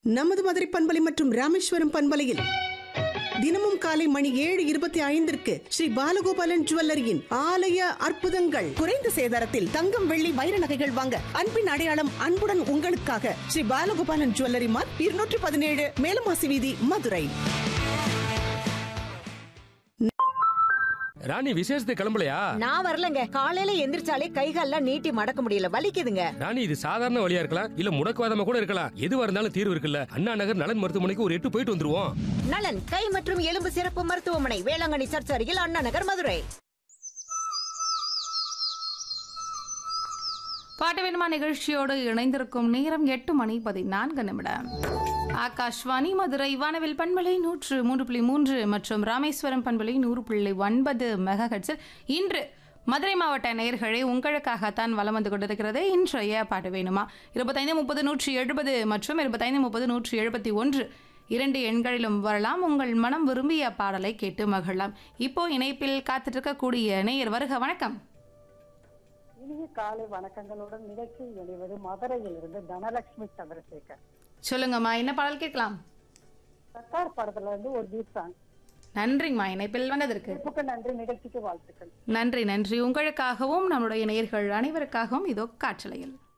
நமது மதுரை பண்பலை மற்றும் ராமேஸ்வரம் பண்பலையில் தினமும் காலை மணி ஏழு இருபத்தி ஐந்திற்கு ஸ்ரீ பாலகோபாலன் ஜுவல்லரியின் ஆலய அற்புதங்கள் குறைந்த சேதாரத்தில் தங்கம் வெள்ளி வைர நகைகள் வாங்க அன்பின் அடையாளம் அன்புடன் உங்களுக்காக ஸ்ரீ பாலகோபாலன் ஜுவல்லரி மார்க் இருநூற்றி பதினேழு மேலமாசி வீதி மதுரை ராணி விசேஷத்துக்கு கிளம்பலையா நான் வரலங்க காலையில எந்திரிச்சாலே கைகால்லாம் நீட்டி மடக்க முடியல வலிக்குதுங்க ராணி இது சாதாரண வழியா இருக்கலாம் இல்ல முடக்குவாதமா கூட இருக்கலாம் எதுவா இருந்தாலும் தீர்வு இருக்குல்ல அண்ணா நகர் நலன் மருத்துவமனைக்கு ஒரு எட்டு போயிட்டு வந்துருவோம் நலன் கை மற்றும் எலும்பு சிறப்பு மருத்துவமனை வேளாங்கண்ணி சர்ச் அருகில் அண்ணா நகர் மதுரை பாட்டு வேணுமா நிகழ்ச்சியோடு இணைந்திருக்கும் நேரம் எட்டு மணி பதினான்கு நிமிடம் ஆகாஷ்வாணி மதுரை வானவில் பண்பலை நூற்று மூன்று புள்ளி மூன்று மற்றும் ராமேஸ்வரம் பண்பலை நூறு புள்ளி ஒன்பது மெகாஹெட்ஸில் இன்று மதுரை மாவட்ட நேயர்களே உங்களுக்காகத்தான் வலம் வந்து கொண்டிருக்கிறது இன்றைய பாட்டு வேணுமா இருபத்தைந்து முப்பது நூற்றி எழுபது மற்றும் இருபத்தைந்து முப்பது நூற்றி எழுபத்தி ஒன்று இரண்டு எண்களிலும் வரலாம் உங்கள் மனம் விரும்பிய பாடலை கேட்டு மகிழலாம் இப்போ இணைப்பில் காத்திருக்கக்கூடிய நேயர் வருக வணக்கம் இனிய காலை வணக்கங்களுடன் நிகழ்ச்சியில் இணைவது மதுரையிலிருந்து தனலட்சுமி சந்திரசேகர் சொல்லுங்கம்மா என்ன பாடல் கேட்கலாம் சர்க்கார் படத்துல இருந்து ஒரு பீட் சாங் நன்றிங்கம்மா இணைப்பில் வந்ததற்கு இப்புக்கு நன்றி நிகழ்ச்சிக்கு வாழ்த்துக்கள் நன்றி நன்றி உங்களுக்காகவும் நம்முடைய நேயர்கள் அனைவருக்காகவும் இதோ காற்றலையில்